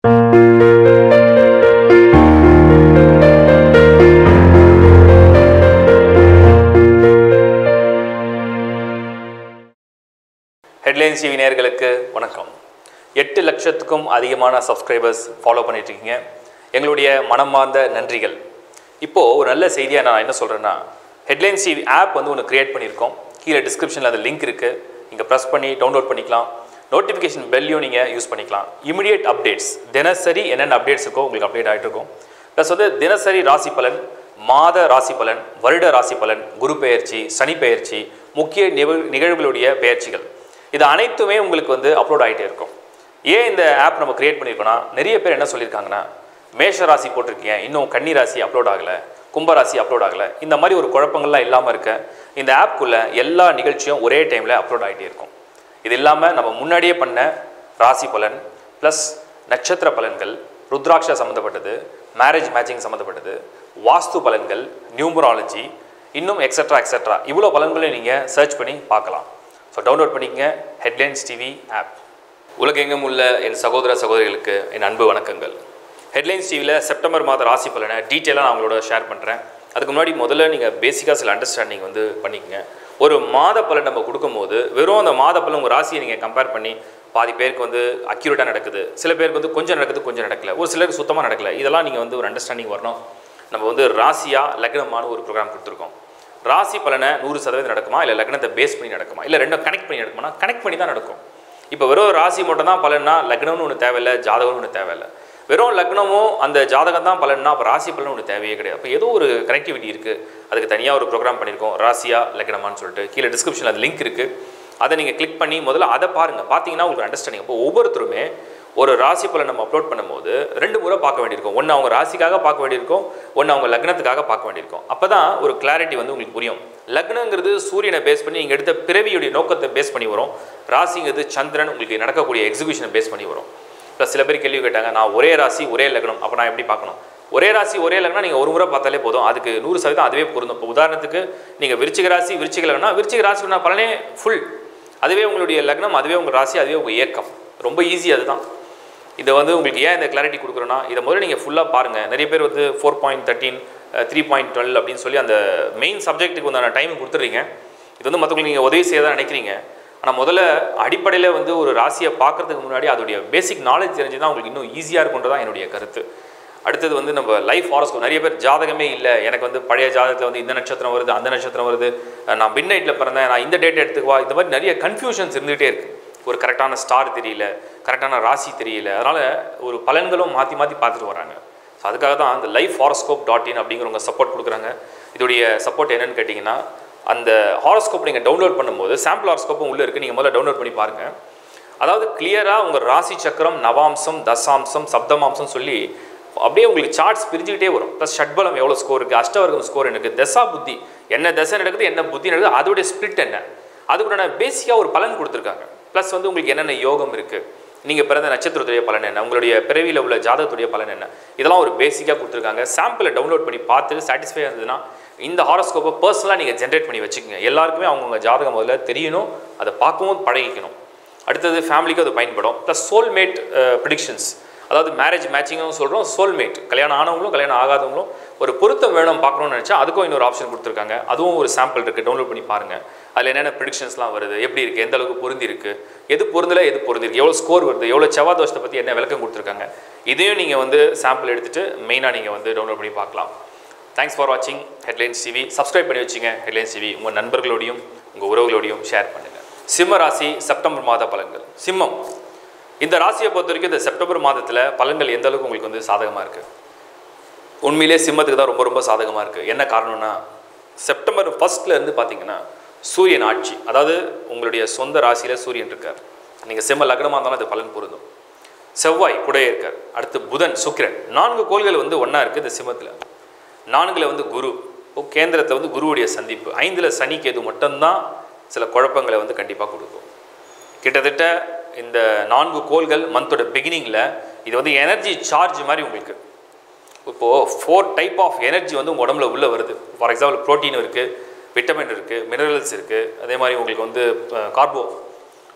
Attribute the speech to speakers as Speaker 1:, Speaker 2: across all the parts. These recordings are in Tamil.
Speaker 1: ஹெட்லைன்ஸ் டிவி நேயர்களுக்கு வணக்கம் எட்டு லட்சத்துக்கும் அதிகமான சப்ஸ்கிரைபர்ஸ் ஃபாலோ பண்ணிட்டு இருக்கீங்க எங்களுடைய மனமார்ந்த நன்றிகள் இப்போது ஒரு நல்ல செய்தியாக நான் என்ன சொல்கிறேன்னா ஹெட்லைன்ஸ் டிவி ஆப் வந்து ஒன்று கிரியேட் பண்ணியிருக்கோம் கீழே டிஸ்கிரிப்ஷனில் அது லிங்க் இருக்குது நீங்கள் ப்ரெஸ் பண்ணி டவுன்லோட் பண்ணிக்கலாம் நோட்டிஃபிகேஷன் பெல்லையும் நீங்கள் யூஸ் பண்ணிக்கலாம் இமிடியேட் அப்டேட்ஸ் தினசரி என்னென்ன அப்டேட்ஸ் இருக்கோ உங்களுக்கு அப்டேட் ஆகிட்டு இருக்கும் ப்ளஸ் வந்து தினசரி ராசி பலன் மாத ராசி பலன் வருட ராசி பலன் குரு பெயர்ச்சி சனி பெயர்ச்சி முக்கிய நிகழ் நிகழ்வுகளுடைய பெயர்ச்சிகள் இது அனைத்துமே உங்களுக்கு வந்து அப்லோட் ஆகிட்டே இருக்கும் ஏன் இந்த ஆப் நம்ம கிரியேட் பண்ணியிருக்கோம்னா நிறைய பேர் என்ன சொல்லியிருக்காங்கன்னா மேஷ ராசி போட்டிருக்கீங்க இன்னும் கன்னி ராசி அப்லோட் ஆகலை கும்ப ராசி அப்லோட் ஆகலை இந்த மாதிரி ஒரு குழப்பங்கள்லாம் இல்லாமல் இருக்க இந்த ஆப்குள்ளே எல்லா நிகழ்ச்சியும் ஒரே டைமில் அப்லோட் ஆகிட்டே இருக்கும் இது இல்லாமல் நம்ம முன்னாடியே பண்ண ராசி பலன் ப்ளஸ் நட்சத்திர பலன்கள் ருத்ராட்ச சம்மந்தப்பட்டது மேரேஜ் மேட்சிங் சம்மந்தப்பட்டது வாஸ்து பலன்கள் நியூமராலஜி இன்னும் எக்ஸட்ரா எக்ஸட்ரா இவ்வளோ பலன்களையும் நீங்கள் சர்ச் பண்ணி பார்க்கலாம் ஸோ டவுன்லோட் பண்ணிக்கங்க ஹெட்லைன்ஸ் டிவி ஆப் உலகெங்கும் உள்ள என் சகோதர சகோதரிகளுக்கு என் அன்பு வணக்கங்கள் ஹெட்லைன்ஸ் டிவியில் செப்டம்பர் மாத ராசி பலனை டீட்டெயிலாக நான் உங்களோட ஷேர் பண்ணுறேன் அதுக்கு முன்னாடி முதல்ல நீங்கள் பேசிக்காக சில அண்டர்ஸ்டாண்டிங் வந்து பண்ணிக்கங்க ஒரு மாத பலன் நம்ம கொடுக்கும்போது வெறும் அந்த மாத பலன் உங்கள் ராசியை நீங்கள் கம்பேர் பண்ணி பாதி பேருக்கு வந்து அக்யூரேட்டாக நடக்குது சில பேருக்கு வந்து கொஞ்சம் நடக்குது கொஞ்சம் நடக்கல ஒரு சிலருக்கு சுத்தமாக நடக்கல இதெல்லாம் நீங்கள் வந்து ஒரு அண்டர்ஸ்டாண்டிங் வரணும் நம்ம வந்து ராசியா லக்னமான ஒரு ப்ரோக்ராம் கொடுத்துருக்கோம் ராசி பலனை நூறு சதவீதம் நடக்குமா இல்லை லக்னத்தை பேஸ் பண்ணி நடக்குமா இல்லை ரெண்டும் கனெக்ட் பண்ணி நடக்குமா கனெக்ட் பண்ணி தான் நடக்கும் இப்போ வெறும் ராசி மட்டும் தான் பலன்னா லக்னம்னு ஒன்று தேவையில்லை ஜாதகம்னு ஒன்று தேவையில்லை வெறும் லக்னமும் அந்த ஜாதகம் தான் பலன்னா அப்போ ராசி பலன் ஒன்று தேவையே கிடையாது அப்போ ஏதோ ஒரு கனெக்டிவிட்டி இருக்குது அதுக்கு தனியாக ஒரு ப்ரோக்ராம் பண்ணியிருக்கோம் ராசியா லக்னமான்னு சொல்லிட்டு கீழே டிஸ்கிரிப்ஷனில் அது லிங்க் இருக்குது அதை நீங்கள் கிளிக் பண்ணி முதல்ல அதை பாருங்கள் பார்த்தீங்கன்னா உங்களுக்கு அண்டர்ஸ்டாண்டிங் அப்போ ஒவ்வொருத்தருமே ஒரு ராசி பலன் நம்ம அப்லோட் பண்ணும்போது ரெண்டு முறை பார்க்க வேண்டியிருக்கும் ஒன்று அவங்க ராசிக்காக பார்க்க வேண்டியிருக்கும் ஒன்று அவங்க லக்னத்துக்காக பார்க்க வேண்டியிருக்கும் அப்போ தான் ஒரு கிளாரிட்டி வந்து உங்களுக்கு புரியும் லக்னங்கிறது சூரியனை பேஸ் பண்ணி நீங்கள் எடுத்த பிறவியுடைய நோக்கத்தை பேஸ் பண்ணி வரும் ராசிங்கிறது சந்திரன் உங்களுக்கு நடக்கக்கூடிய எக்ஸிபிஷனை பேஸ் பண்ணி வரும் ப்ளஸ் சில பேர் கேள்வி கேட்டாங்க நான் ஒரே ராசி ஒரே லக்னம் அப்போ நான் எப்படி பார்க்கணும் ஒரே ராசி ஒரே லக்னம் நீங்கள் ஒரு முறை பார்த்தாலே போதும் அதுக்கு நூறு சதவீதம் அதுவே பொருந்தும் இப்போ உதாரணத்துக்கு நீங்கள் விருச்சிக ராசி விருச்சிக லக்னம் விருச்சிக ராசி பலனே ஃபுல் அதுவே உங்களுடைய லக்னம் அதுவே உங்கள் ராசி அதுவே உங்கள் இயக்கம் ரொம்ப ஈஸி அதுதான் இதை வந்து உங்களுக்கு ஏன் இந்த கிளாரிட்டி கொடுக்குறோன்னா இதை முதல்ல நீங்கள் ஃபுல்லாக பாருங்கள் நிறைய பேர் வந்து four point thirteen three point twelve அப்படின்னு சொல்லி அந்த மெயின் சப்ஜெக்ட்டுக்கு உண்டான டைம் கொடுத்துட்றீங்க இது வந்து மற்றவங்களுக்கு நீங்கள் உதவி செய்ய தான் நினைக்கிறீங்க ஆனால் முதல்ல அடிப்படையில் வந்து ஒரு ராசியை பார்க்குறதுக்கு முன்னாடி அதோடைய பேசிக் நாலேஜ் தெரிஞ்சு தான் உங்களுக்கு இன்னும் ஈஸியாக இருக்குன்றதான் என்னுடைய கருத்து அடுத்தது வந்து நம்ம லைஃப் ஹாரஸ்கோப் நிறைய பேர் ஜாதகமே இல்லை எனக்கு வந்து பழைய ஜாதகத்தில் வந்து இந்த நட்சத்திரம் வருது அந்த நட்சத்திரம் வருது நான் மின் நைட்டில் பிறந்தேன் நான் இந்த டேட் எடுத்துக்குவா இந்த மாதிரி நிறைய கன்ஃபியூஷன்ஸ் இருந்துகிட்டே இருக்குது ஒரு கரெக்டான ஸ்டார் தெரியல கரெக்டான ராசி தெரியல அதனால் ஒரு பலன்களும் மாற்றி மாற்றி பார்த்துட்டு வராங்க ஸோ அதுக்காக தான் அந்த லைஃப் ஹாரஸ்கோப் டாட் இன் அப்படிங்கிறவங்க சப்போர்ட் கொடுக்குறாங்க இதோடைய சப்போர்ட் என்னன்னு கேட்டிங்கன்னா அந்த ஹாரஸ்கோப் நீங்கள் டவுன்லோட் பண்ணும்போது சாம்பிள் ஹாரஸ்கோப்பும் உள்ளே இருக்குது நீங்கள் முதல்ல டவுன்லோட் பண்ணி பாருங்கள் அதாவது கிளியராக உங்கள் ராசி சக்கரம் நவாம்சம் தசாம்சம் சப்தமாம்சம் சொல்லி அப்படியே உங்களுக்கு சார்ட்ஸ் பிரிஞ்சுக்கிட்டே வரும் ப்ளஸ் ஷட்பலம் எவ்வளோ ஸ்கோர் இருக்குது அஷ்டவர்க்கம் ஸ்கோர் எனக்கு தசா புத்தி என்ன தசை நடக்குது என்ன புத்தி நடக்குது அதோடைய ஸ்பிரிட் என்ன அதுக்குண்டான பேசிக்காக ஒரு பலன் கொடுத்துருக்காங்க ப்ளஸ் வந்து உங்களுக்கு என்னென்ன யோகம் இருக்குது நீங்கள் பிறந்த நட்சத்திரத்துடைய பலன் என்ன உங்களுடைய பிறவியில் உள்ள ஜாதகத்துடைய பலன் என்ன இதெல்லாம் ஒரு பேசிக்காக கொடுத்துருக்காங்க சாம்பிளை டவுன்லோட் பண்ணி பார்த்துட்டு சாட்டிஸ்ஃபை இருந்ததுன்னா இந்த ஹாரோஸ்கோப்பை பர்சனலாக நீங்கள் ஜென்ரேட் பண்ணி வச்சுக்கோங்க எல்லாருக்குமே அவங்கவுங்க ஜாதகம் முதல்ல தெரியணும் அதை பார்க்கவும் பழகிக்கணும் அடுத்தது ஃபேமிலிக்கு அது பயன்படும் ப்ளஸ் சோல்மேட் ப்ரிடிக்ஷன்ஸ் அதாவது மேரேஜ் மேட்சிங்கும் சொல்கிறோம் சோல்மேட் கல்யாணம் ஆனவங்களும் கல்யாணம் ஆகாதவங்களும் ஒரு பொருத்தம் வேணும் பார்க்கணும்னு நினச்சா அதுக்கும் இன்னொரு ஆப்ஷன் கொடுத்துருக்காங்க அதுவும் ஒரு சாம்பிள் இருக்குது டவுன்லோட் பண்ணி பாருங்கள் அதில் என்னென்ன ப்ரிடிக்ஷன்ஸ்லாம் வருது எப்படி இருக்குது எந்த அளவுக்கு பொருந்தி இருக்குது எது பொருந்தல எது பொருந்திருக்கு எவ்வளோ ஸ்கோர் வருது எவ்வளோ செவ்வாய் தோஷத்தை பற்றி என்ன விளக்கம் கொடுத்துருக்காங்க இதையும் நீங்கள் வந்து சாம்பிள் எடுத்துகிட்டு மெயினாக நீங்கள் வந்து டவுன்லோட் பண்ணி பார்க்கலாம் தேங்க்ஸ் ஃபார் வாட்சிங் ஹெட்லைன்ஸ் டிவி சப்ஸ்கிரைப் பண்ணி வச்சுங்க ஹெட்லைன்ஸ் டிவி உங்கள் நண்பர்களோடையும் உங்கள் உறவுகளோடையும் ஷேர் பண்ணுங்கள் சிம்ம ராசி செப்டம்பர் மாத பலன்கள் சிம்மம் இந்த ராசியை பொறுத்த வரைக்கும் இந்த செப்டம்பர் மாதத்தில் பலன்கள் எந்த அளவுக்கு உங்களுக்கு வந்து சாதகமாக இருக்குது உண்மையிலே சிம்மத்துக்கு தான் ரொம்ப ரொம்ப சாதகமாக இருக்குது என்ன காரணம்னா செப்டம்பர் ஃபஸ்ட்டில் இருந்து பார்த்தீங்கன்னா சூரியன் ஆட்சி அதாவது உங்களுடைய சொந்த ராசியில் சூரியன் இருக்கார் நீங்கள் சிம்ம லக்னமாக இருந்தாலும் அது பலன் பொருந்தும் செவ்வாய் கூடயே இருக்கார் அடுத்து புதன் சுக்கிரன் நான்கு கோள்கள் வந்து ஒன்றா இருக்குது இந்த சிம்மத்தில் நான்கில் வந்து குரு இப்போ கேந்திரத்தில் வந்து குருவுடைய சந்திப்பு ஐந்தில் சனி கேது மட்டும்தான் சில குழப்பங்களை வந்து கண்டிப்பாக கொடுக்கும் கிட்டத்தட்ட இந்த நான்கு கோள்கள் மந்தோட பிகினிங்கில் இது வந்து எனர்ஜி சார்ஜ் மாதிரி உங்களுக்கு இப்போது ஃபோர் டைப் ஆஃப் எனர்ஜி வந்து உங்கள் உடம்புல உள்ளே வருது ஃபார் எக்ஸாம்பிள் ப்ரோட்டீன் இருக்குது விட்டமின் இருக்குது மினரல்ஸ் இருக்குது அதே மாதிரி உங்களுக்கு வந்து கார்போ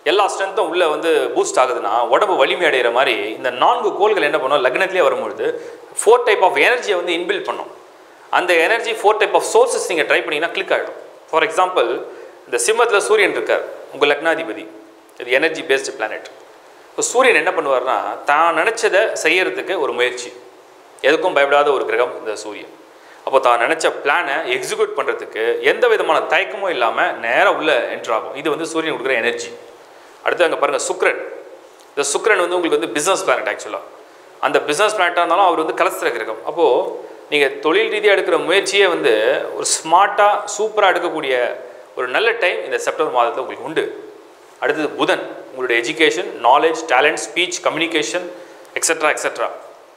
Speaker 1: எல்லா ஸ்ட்ரென்த்தும் உள்ளே வந்து பூஸ்ட் ஆகுதுன்னா உடம்பு வலிமை அடைகிற மாதிரி இந்த நான்கு கோள்கள் என்ன பண்ணும் லக்னத்திலே வரும்பொழுது ஃபோர் டைப் ஆஃப் எனர்ஜியை வந்து இன்பில்ட் பண்ணும் அந்த energy four type of sources நீங்கள் ட்ரை பண்ணிங்கன்னா கிளிக் ஆகிடும் ஃபார் எக்ஸாம்பிள் இந்த சிம்மத்தில் சூரியன் இருக்கார் உங்கள் லக்னாதிபதி இது எனர்ஜி பேஸ்டு பிளானட் இப்போ சூரியன் என்ன பண்ணுவார்னா தான் நினச்சதை செய்யறதுக்கு ஒரு முயற்சி எதுக்கும் பயப்படாத ஒரு கிரகம் இந்த சூரியன் அப்போ தான் நினச்ச பிளானை எக்ஸிக்யூட் பண்ணுறதுக்கு எந்த விதமான தயக்கமும் இல்லாமல் நேராக உள்ள என்ட்ரு ஆகும் இது வந்து சூரியன் கொடுக்குற எனர்ஜி அடுத்து அங்கே பாருங்கள் சுக்ரன் இந்த சுக்ரன் வந்து உங்களுக்கு வந்து பிஸ்னஸ் பிளானட் ஆக்சுவலாக அந்த பிஸ்னஸ் பிளானட்டாக இருந்தாலும் அவர் வந்து கலஸ்திர கிரகம் அப்போது நீங்கள் தொழில் ரீதியாக எடுக்கிற முயற்சியே வந்து ஒரு ஸ்மார்ட்டாக சூப்பராக எடுக்கக்கூடிய ஒரு நல்ல டைம் இந்த செப்டம்பர் மாதத்தில் உங்களுக்கு உண்டு அடுத்தது புதன் உங்களுடைய education knowledge talent speech communication extra extra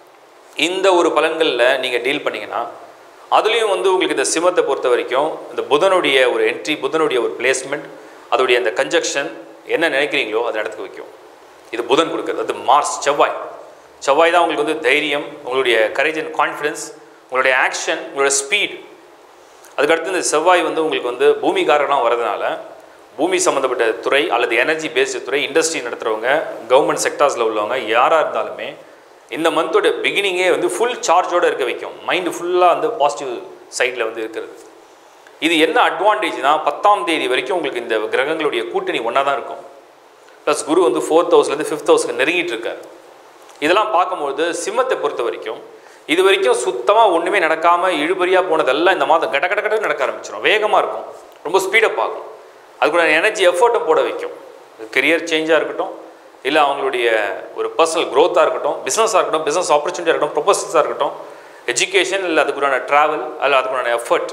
Speaker 1: இந்த ஒரு பலன்களில் நீங்கள் டீல் பண்ணீங்கன்னா அதுலேயும் வந்து உங்களுக்கு இந்த சிம்மத்தை பொறுத்த வரைக்கும் இந்த புதனுடைய ஒரு என்ட்ரி புதனுடைய ஒரு பிளேஸ்மெண்ட் அதோடைய அந்த கன்ஜக்ஷன் என்ன நினைக்கிறீங்களோ அதை இடத்துக்கு வைக்கும் இது புதன் கொடுக்குறது அது மார்ஸ் செவ்வாய் செவ்வாய் தான் உங்களுக்கு வந்து தைரியம் உங்களுடைய கரேஜ் அண்ட் கான்ஃபிடன்ஸ் உங்களுடைய ஆக்ஷன் உங்களுடைய ஸ்பீட் அதுக்கடுத்து இந்த செவ்வாய் வந்து உங்களுக்கு வந்து பூமிகாரலாம் வரதுனால பூமி சம்மந்தப்பட்ட துறை அல்லது எனர்ஜி பேஸ்டு துறை இண்டஸ்ட்ரி நடத்துகிறவங்க கவர்மெண்ட் செக்டார்ஸில் உள்ளவங்க யாராக இருந்தாலுமே இந்த மந்தோட பிகினிங்கே வந்து ஃபுல் சார்ஜோடு இருக்க வைக்கும் மைண்டு ஃபுல்லாக வந்து பாசிட்டிவ் சைடில் வந்து இருக்கிறது இது என்ன அட்வான்டேஜ்னா பத்தாம் தேதி வரைக்கும் உங்களுக்கு இந்த கிரகங்களுடைய கூட்டணி ஒன்றா தான் இருக்கும் ப்ளஸ் குரு வந்து ஃபோர்த் ஹவுஸ்லேருந்து ஃபிஃப்த் ஹவுஸ்க்கு நெருங்கிட்டு இருக்காரு இதெல்லாம் பார்க்கும்போது சிம்மத்தை பொறுத்த வரைக்கும் இது வரைக்கும் சுத்தமாக ஒன்றுமே நடக்காமல் இழுபறியாக போனதெல்லாம் இந்த மாதம் கட கட கட நடக்க ஆரம்பிச்சிடும் வேகமாக இருக்கும் ரொம்ப ஸ்பீடப் ஆகும் அதுக்கூட எனர்ஜி எஃபர்ட்டும் போட வைக்கும் கெரியர் சேஞ்சாக இருக்கட்டும் இல்லை அவங்களுடைய ஒரு பர்சனல் க்ரோத்தாக இருக்கட்டும் பிஸ்னஸாக இருக்கட்டும் பிஸ்னஸ் ஆப்பர்ச்சுனிட்டியாக இருக்கட்டும் ப்ரொபோசல்ஸாக இருக்கட்டும் எஜுகேஷன் இல்லை அதுக்குண்டான ட்ராவல் அல்ல அதுக்குண்டான எஃபர்ட்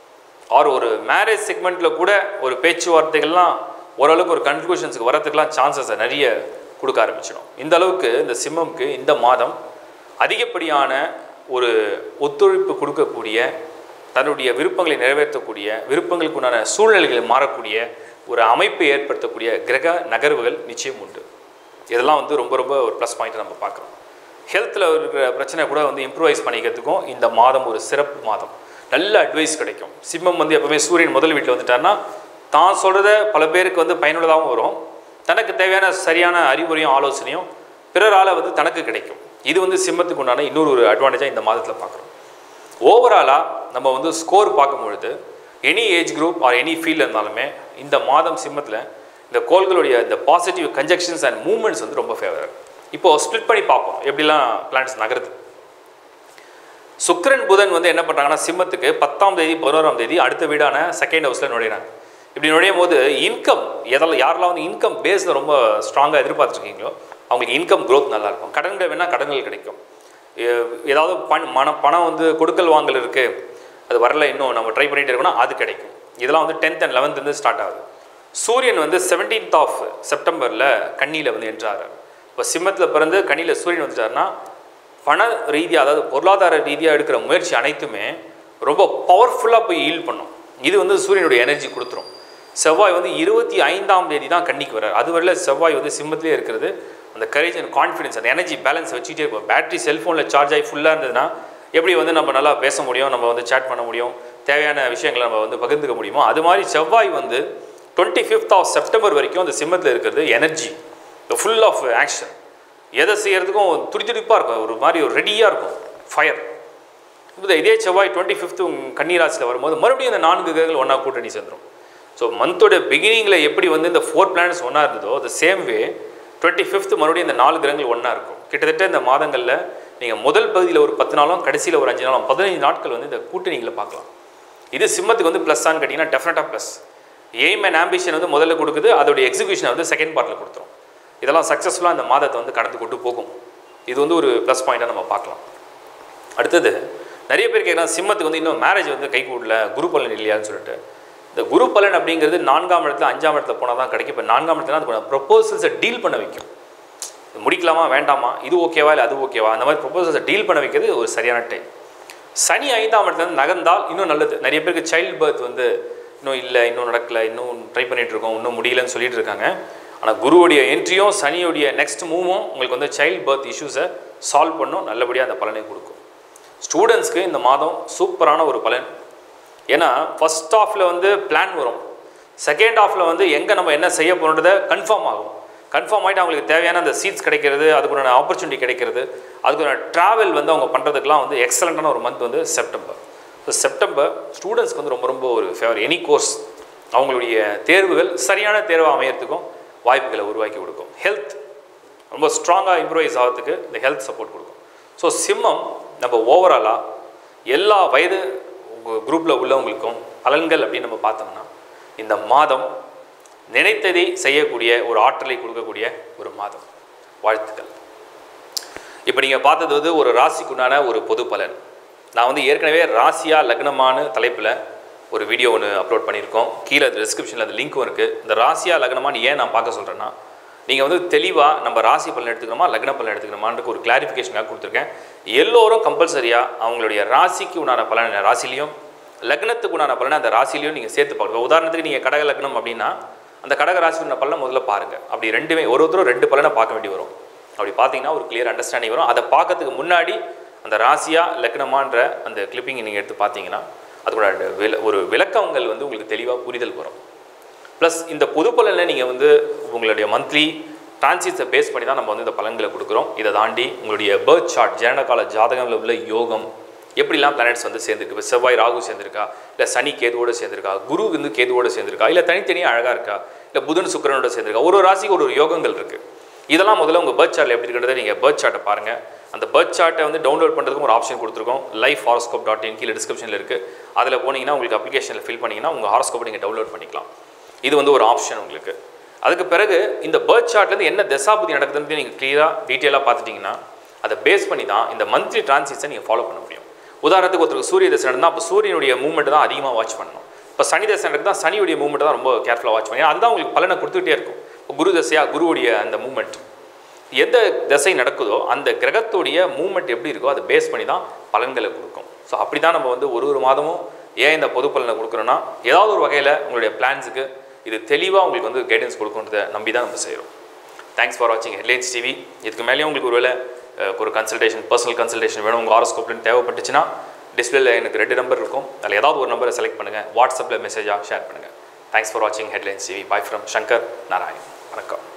Speaker 1: ஆர் ஒரு மேரேஜ் செக்மெண்ட்டில் கூட ஒரு பேச்சுவார்த்தைகள்லாம் ஓரளவுக்கு ஒரு கன்க்ளூஷன்ஸுக்கு வரதுக்கெலாம் சான்சஸை நிறைய கொடுக்க ஆரம்பிச்சிடும் இந்த அளவுக்கு இந்த சிம்மம்க்கு இந்த மாதம் அதிகப்படியான ஒரு ஒத்துழைப்பு கொடுக்கக்கூடிய தன்னுடைய விருப்பங்களை நிறைவேற்றக்கூடிய விருப்பங்களுக்கு உண்டான சூழ்நிலைகளை மாறக்கூடிய ஒரு அமைப்பை ஏற்படுத்தக்கூடிய கிரக நகர்வுகள் நிச்சயம் உண்டு இதெல்லாம் வந்து ரொம்ப ரொம்ப ஒரு ப்ளஸ் பாயிண்ட்டை நம்ம பார்க்குறோம் ஹெல்த்தில் இருக்கிற பிரச்சனை கூட வந்து இம்ப்ரூவைஸ் பண்ணிக்கிறதுக்கும் இந்த மாதம் ஒரு சிறப்பு மாதம் நல்ல அட்வைஸ் கிடைக்கும் சிம்மம் வந்து எப்பவுமே சூரியன் முதல் வீட்டில் வந்துட்டார்னா தான் சொல்கிறத பல பேருக்கு வந்து பயனுள்ளதாகவும் வரும் தனக்கு தேவையான சரியான அறிவுரையும் ஆலோசனையும் பிறரால் வந்து தனக்கு கிடைக்கும் இது வந்து சிம்மத்துக்கு உண்டான இன்னொரு ஒரு அட்வான்டேஜாக இந்த மாதத்தில் பார்க்குறோம் ஓவராலாக நம்ம வந்து ஸ்கோர் பார்க்கும் பொழுது any age group or any ஃபீல்டில் இருந்தாலுமே இந்த மாதம் சிம்மத்தில் இந்த கோள்களுடைய இந்த பாசிட்டிவ் கன்ஜெக்ஷன்ஸ் அண்ட் மூமெண்ட்ஸ் வந்து ரொம்ப ஃபேவர் இப்போது ஸ்ப்ளிட் பண்ணி பார்ப்போம் எப்படிலாம் பிளான்ஸ் நகருது சுக்கிரன் புதன் வந்து என்ன பண்ணுறாங்கன்னா சிம்மத்துக்கு பத்தாம் தேதி பதினோராம் தேதி அடுத்த வீடான செகண்ட் ஹவுஸில் நுழையிறாங்க இப்படி நுழையும் போது இன்கம் எதெல்லாம் யாரெல்லாம் வந்து இன்கம் பேஸில் ரொம்ப ஸ்ட்ராங்காக எதிர்பார்த்துருக்கீங்களோ அவங்களுக்கு இன்கம் க்ரோத் நல்லாயிருக்கும் கடன்கள் வேணால் கடன்கள் கிடைக்கும் எ- ஏதாவது பண் மன பணம் வந்து கொடுக்கல் வாங்கல் இருக்குது அது வரல இன்னும் நம்ம ட்ரை பண்ணிகிட்டே இருக்கோம்னா அது கிடைக்கும் இதெல்லாம் வந்து டென்த் அண்ட் லெவன்த்லேருந்து ஸ்டார்ட் ஆகுது சூரியன் வந்து செவன்டீன்த் ஆஃப் செப்டம்பரில் கன்னியில் வந்து என்றார் இப்போ சிம்மத்தில் பிறந்து கன்னியில் சூரியன் வந்துட்டாருன்னா பண ரீதியாக அதாவது பொருளாதார ரீதியாக எடுக்கிற முயற்சி அனைத்துமே ரொம்ப பவர்ஃபுல்லாக போய் ஈல் பண்ணும் இது வந்து சூரியனுடைய எனர்ஜி கொடுத்துரும் செவ்வாய் வந்து இருபத்தி ஐந்தாம் தேதி தான் கன்னிக்கு வர்றார் அது வரல செவ்வாய் வந்து சிம்மத்திலே இருக்கிறது அந்த கரேஜ் அண்ட் கான்ஃபிடன்ஸ் அந்த எனர்ஜி பேலன்ஸ் வச்சுக்கிட்டே இருக்கும் பேட்டரி செல்ஃபோனில் சார்ஜ் ஆகி ஃபுல்லாக இருந்ததுன்னா எப்படி வந்து நம்ம நல்லா பேச முடியும் நம்ம வந்து சேட் பண்ண முடியும் தேவையான விஷயங்களை நம்ம வந்து பகிர்ந்துக்க முடியுமோ அது மாதிரி செவ்வாய் வந்து டுவெண்ட்டி ஃபிஃப்த் ஆஃப் செப்டம்பர் வரைக்கும் அந்த சிம்மத்தில் இருக்கிறது எனர்ஜி ஃபுல் ஆஃப் ஆக்ஷன் எதை செய்யறதுக்கும் துடிதுடிப்பாக இருக்கும் ஒரு மாதிரி ஒரு ரெடியாக இருக்கும் ஃபயர் இப்போ இதே செவ்வாய் டுவெண்ட்டி ஃபிஃப்த்து கன்னிராசியில் வரும்போது மறுபடியும் இந்த நான்கு கிரகங்கள் ஒன்றா கூட்டணி சேர்ந்துரும் ஸோ மந்தோட பிகினிங்கில் எப்படி வந்து இந்த ஃபோர் பிளானட்ஸ் ஒன்றா இருந்ததோ the same way twenty fifth மறுபடியும் இந்த நாலு கிரகங்கள் ஒன்றா இருக்கும் கிட்டத்தட்ட இந்த மாதங்களில் நீங்கள் முதல் பகுதியில் ஒரு பத்து நாளும் கடைசியில் ஒரு அஞ்சு நாளும் பதினஞ்சு நாட்கள் வந்து இந்த கூட்டணிகளை பார்க்கலாம் இது சிம்மத்துக்கு வந்து ப்ளஸ்ஸான்னு கேட்டிங்கன்னா டெஃபினட்டாக ப்ளஸ் எய்ம் அண்ட் ஆம்பிஷன் வந்து முதல்ல கொடுக்குது அதோடைய எக்ஸிகியூஷனை வந்து செகண்ட் பார்ட்டில் கொடுத்துரும் இதெல்லாம் சக்ஸஸ்ஃபுல்லாக இந்த மாதத்தை வந்து கடந்து கொண்டு போகும் இது வந்து ஒரு ப்ளஸ் பாயிண்ட்டாக நம்ம பார்க்கலாம் அடுத்தது நிறைய பேர் கேட்குறாங்க சிம்மத்துக்கு வந்து இன்னும் மேரேஜ் வந்து கை கூடல குரு பலன் இல்லையான்னு சொல்லிட்டு இந்த குரு பலன் அப்படிங்கிறது நான்காம் இடத்துல அஞ்சாம் இடத்துல போனால் தான் கிடைக்கும் இப்போ நான்காம் இடத்துல அதுக்கு ப்ரொப்போசல்ஸை டீல் பண்ண வைக்கும் இது முடிக்கலாமா வேண்டாமா இது ஓகேவா இல்லை அது ஓகேவா அந்த மாதிரி ப்ரொப்போசல்ஸை டீல் பண்ண வைக்கிறது ஒரு சரியான டைம் சனி ஐந்தாம் இடத்துல இருந்து நகர்ந்தால் இன்னும் நல்லது நிறைய பேருக்கு சைல்டு பர்த் வந்து இன்னும் இல்லை இன்னும் நடக்கல இன்னும் ட்ரை பண்ணிட்டு இருக்கோம் இன்னும் முடியலன்னு சொல்லிட்டு இருக்காங்க ஆனால் குருவுடைய என்ட்ரியும் சனியுடைய நெக்ஸ்ட் மூவும் உங்களுக்கு வந்து சைல்டு பர்த் இஷ்யூஸை சால்வ் பண்ணும் நல்லபடியாக அந்த பலனை கொடுக்கும் ஸ்டூடெண்ட்ஸ்க்கு இந்த மாதம் சூப்பரான ஒரு பலன் ஏன்னா ஃபஸ்ட் ஆஃபில் வந்து பிளான் வரும் செகண்ட் ஹாஃபில் வந்து எங்கே நம்ம என்ன செய்ய போகிறோன்றதை கன்ஃபார்ம் ஆகும் கன்ஃபார்ம் ஆகிட்டு அவங்களுக்கு தேவையான அந்த சீட்ஸ் கிடைக்கிறது அதுக்குண்டான ஆப்பர்ச்சுனிட்டி கிடைக்கிறது அதுக்குண்டான ட்ராவல் வந்து அவங்க பண்ணுறதுக்குலாம் வந்து எக்ஸலண்ட்டான ஒரு மந்த் வந்து செப்டம்பர் ஸோ செப்டம்பர் ஸ்டூடெண்ட்ஸ்க்கு வந்து ரொம்ப ரொம்ப ஒரு ஃபேவர் எனி கோர்ஸ் அவங்களுடைய தேர்வுகள் சரியான தேர்வாக அமையறதுக்கும் வாய்ப்புகளை உருவாக்கி கொடுக்கும் ஹெல்த் ரொம்ப ஸ்ட்ராங்காக இம்ப்ரூவைஸ் ஆகிறதுக்கு இந்த ஹெல்த் சப்போர்ட் கொடுக்கும் ஸோ சிம்மம் நம்ம ஓவராலாக எல்லா வயது குரூப்பில் உள்ளவங்களுக்கும் பலன்கள் அப்படின்னு நம்ம பார்த்தோம்னா இந்த மாதம் நினைத்ததை செய்யக்கூடிய ஒரு ஆற்றலை கொடுக்கக்கூடிய ஒரு மாதம் வாழ்த்துக்கள் இப்போ நீங்கள் பார்த்தது வந்து ஒரு ராசிக்குண்டான ஒரு பொது பலன் நான் வந்து ஏற்கனவே ராசியா லக்னமான தலைப்பில் ஒரு வீடியோ ஒன்று அப்லோட் பண்ணியிருக்கோம் கீழே டிஸ்கிரிப்ஷனில் அந்த லிங்க்கும் இருக்குது இந்த ராசியா லக்னமான்னு ஏன் நான் பார்க்க சொல்கிறேன்னா நீங்கள் வந்து தெளிவாக நம்ம ராசி பலன் எடுத்துக்கணுமா லக்ன பலன் எடுத்துக்கணுமான்னு ஒரு கிளாரிஃபிகேஷனாக கொடுத்துருக்கேன் எல்லோரும் கம்பல்சரியாக அவங்களுடைய ராசிக்கு உண்டான பலன் ராசிலையும் லக்னத்துக்கு உண்டான பலனை அந்த ராசிலையும் நீங்கள் சேர்த்து பார்க்கணும் உதாரணத்துக்கு நீங்கள் கடக லக்னம் அப்படின்னா அந்த கடக ராசி உண்டான பலனை முதல்ல பாருங்கள் அப்படி ரெண்டுமே ஒரு ஒருத்தரும் ரெண்டு பலனை பார்க்க வேண்டி வரும் அப்படி பார்த்தீங்கன்னா ஒரு கிளியர் அண்டர்ஸ்டாண்டிங் வரும் அதை பார்க்கறதுக்கு முன்னாடி அந்த ராசியா லக்னமான்ற அந்த கிளிப்பிங் நீங்கள் எடுத்து பார்த்தீங்கன்னா அதோட அந்த வில ஒரு விளக்கங்கள் வந்து உங்களுக்கு தெளிவாக புரிதல் வரும் ப்ளஸ் இந்த பொது பலனில் நீங்கள் வந்து உங்களுடைய மந்த்லி டிரான்சிட்ஸை பேஸ் பண்ணி தான் நம்ம வந்து இந்த பலன்களை கொடுக்குறோம் இதை தாண்டி உங்களுடைய பேர்த் சார்ட் ஜனனகால ஜாதகங்களில் உள்ள யோகம் எப்படிலாம் பிளானட்ஸ் வந்து சேர்ந்துருக்கு இப்போ செவ்வாய் ராகு சேர்ந்திருக்கா இல்லை சனி கேதுவோட சேர்ந்திருக்கா குரு வந்து கேதுவோட சேர்ந்திருக்கா இல்லை தனித்தனியாக அழகாக இருக்கா இல்லை புதன் சுக்கிரனோட சேர்ந்திருக்கா ஒரு ஒரு ராசிக்கு ஒரு ஒரு யோகங்கள் இருக்குது இதெல்லாம் முதல்ல உங்கள் பேர்த் சார்ட்டில் எப்படி இருக்கிறத நீங்கள் பேர்த் சார்ட்டை பாருங்கள் அந்த பேர்த் சார்ட்டை வந்து டவுன்லோட் பண்ணுறதுக்கும் ஒரு ஆப்ஷன் கொடுத்துருக்கோம் லைஃப் ஹாரோஸ்கோப் டாட் இன் கீழே டிஸ்கிரிப்ஷனில் இருக்குது அதில் போனீங்கன்னா உங்களுக்கு அப்ளிகேஷனில் ஃபில் பண்ணிங்கன்னா உங்கள் ஹாரோஸ்கோப்பை நீங்கள் டவுன்லோட் பண்ணிக்கலாம் இது வந்து ஒரு ஆப்ஷன் உங்களுக்கு அதுக்கு பிறகு இந்த பேர்த் சார்ட்லேருந்து என்ன தசாபுதி நடக்குதுன்னு நீங்கள் கிளியராக டீட்டெயிலாக பார்த்துட்டிங்கன்னா அதை பேஸ் பண்ணி தான் இந்த மந்த்லி டிரான்சிட்ஸை நீங்கள் ஃபாலோ பண்ண முடியும் உதாரணத்துக்கு ஒருத்தருக்கு சூரிய தசை நடந்தால் அப்போ சூரியனுடைய மூவ்மெண்ட் தான் அதிகமாக வாட்ச் பண்ணணும் இப்போ சனி தசை நடக்குது தான் சனியுடைய மூவ்மெண்ட் தான் ரொம்ப கேர்ஃபுல்லாக வாட்ச் பண்ணி அதுதான் உங்களுக்கு பலனை கொடுத்துக்கிட்டே இருக்கும் இப்போ குரு தசையா குருவுடைய அந்த மூவ்மெண்ட் எந்த திசை நடக்குதோ அந்த கிரகத்துடைய மூவ்மெண்ட் எப்படி இருக்கோ அதை பேஸ் பண்ணி தான் பலன்களை கொடுக்கும் ஸோ அப்படி தான் நம்ம வந்து ஒரு ஒரு மாதமும் ஏன் இந்த பொது பலனை கொடுக்குறோன்னா ஏதாவது ஒரு வகையில் உங்களுடைய பிளான்ஸுக்கு இது தெளிவாக உங்களுக்கு வந்து கைடன்ஸ் கொடுக்குன்றதை நம்பி தான் நம்ம செய்கிறோம் தேங்க்ஸ் ஃபார் வாட்சிங் ஹெட்லைன்ஸ் டிவி இதுக்கு மேலேயும் உங்களுக்கு ஒருவேளை அஹ், ஒரு கன்சல்டேஷன் பர்சனல் கன்சல்டேஷன் வேணும் உங்கள் ஹாரோஸ்கோப்லன்னு தேவைப்பட்டுச்சுன்னா டிஸ்பிளேல எனக்கு ரெண்டு நம்பர் இருக்கும் அதில் ஏதாவது ஒரு நம்பரை செலக்ட் பண்ணுங்கள் வாட்ஸ்அப்பில் மெசேஜாக ஷேர் பண்ணுங்கள் தேங்க்ஸ் ஃபார் வாட்சிங் headlines TV bye from Shankar Narayan வணக்கம்